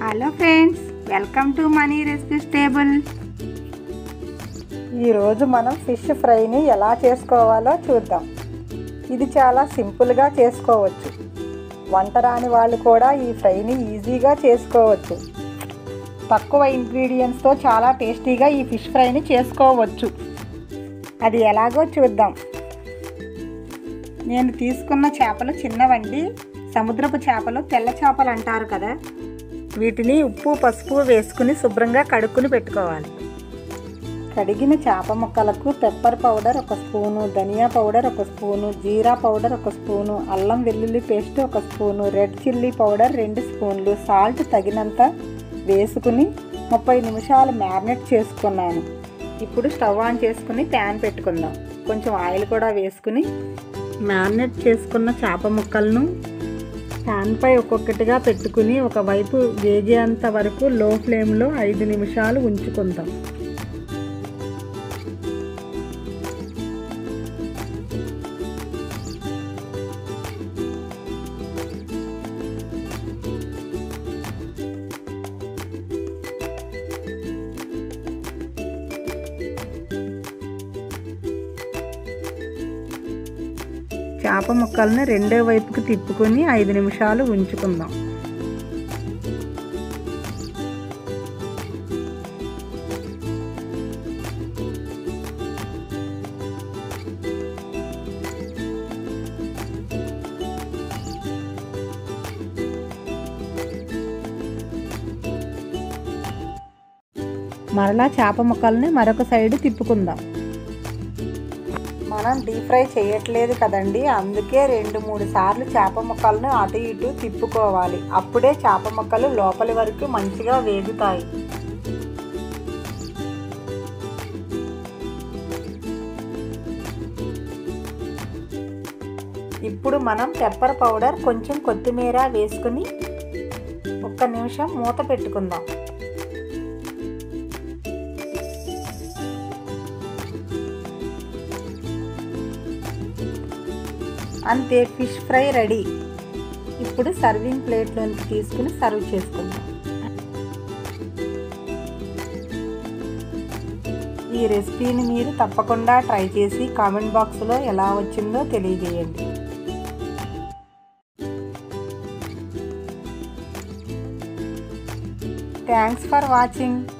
hello friends welcome to money recipes table ఈరోజు మనం fish ఫ్రైని ఎలా చేసుకోవాలో చూద్దాం ఇది చాలా సింపుల్గా చేసుకోవచ్చు వంట రాని వాళ్ళు కూడా ఈ ఫ్రైని ఈజీగా చేసుకోవచ్చు తక్కువ ఇంగ్రీడియంట్స్తో చాలా టేస్టీగా ఈ ఫిష్ ఫ్రైని చేసుకోవచ్చు అది ఎలాగో చూద్దాం నేను తీసుకున్న చేపలు చిన్నవండి సముద్రపు చేపలు తెల్ల చేపలు అంటారు కదా వీటిని ఉప్పు పసుపు వేసుకుని శుభ్రంగా కడుక్కుని పెట్టుకోవాలి కడిగిన చేప ముక్కలకు పెప్పర్ పౌడర్ ఒక స్పూను ధనియా పౌడర్ ఒక స్పూను జీరా పౌడర్ ఒక స్పూను అల్లం వెల్లుల్లి పేస్ట్ ఒక స్పూను రెడ్ చిల్లీ పౌడర్ రెండు స్పూన్లు సాల్ట్ తగినంత వేసుకుని ముప్పై నిమిషాలు మ్యారినేట్ చేసుకున్నాను ఇప్పుడు స్టవ్ ఆన్ చేసుకుని ప్యాన్ పెట్టుకుందాం కొంచెం ఆయిల్ కూడా వేసుకుని మ్యారినేట్ చేసుకున్న చేప ముక్కలను ప్యాన్పై ఒక్కొక్కటిగా పెట్టుకుని ఒకవైపు వేగేంత వరకు లో ఫ్లేమ్లో ఐదు నిమిషాలు ఉంచుకుందాం చేప ముక్కల్ని రెండో వైపుకి తిప్పుకొని ఐదు నిమిషాలు ఉంచుకుందాం మరలా చేప ముక్కల్ని మరొక సైడ్ తిప్పుకుందాం మనం డీప్ ఫ్రై చేయట్లేదు కదండి అందుకే రెండు మూడు సార్లు చేప ముక్కలను అటు ఇటు తిప్పుకోవాలి అప్పుడే చేప ముక్కలు లోపలి వరకు మంచిగా వేగుతాయి ఇప్పుడు మనం పెప్పర్ పౌడర్ కొంచెం కొత్తిమీర వేసుకుని ఒక్క నిమిషం మూత పెట్టుకుందాం అంతే ఫిష్ ఫ్రై రెడీ ఇప్పుడు సర్వింగ్ ప్లేట్లోనికి తీసుకుని సర్వ్ చేసుకుందాం ఈ రెసిపీని మీరు తప్పకుండా ట్రై చేసి కామెంట్ బాక్స్లో ఎలా వచ్చిందో తెలియజేయండి థ్యాంక్స్ ఫర్ వాచింగ్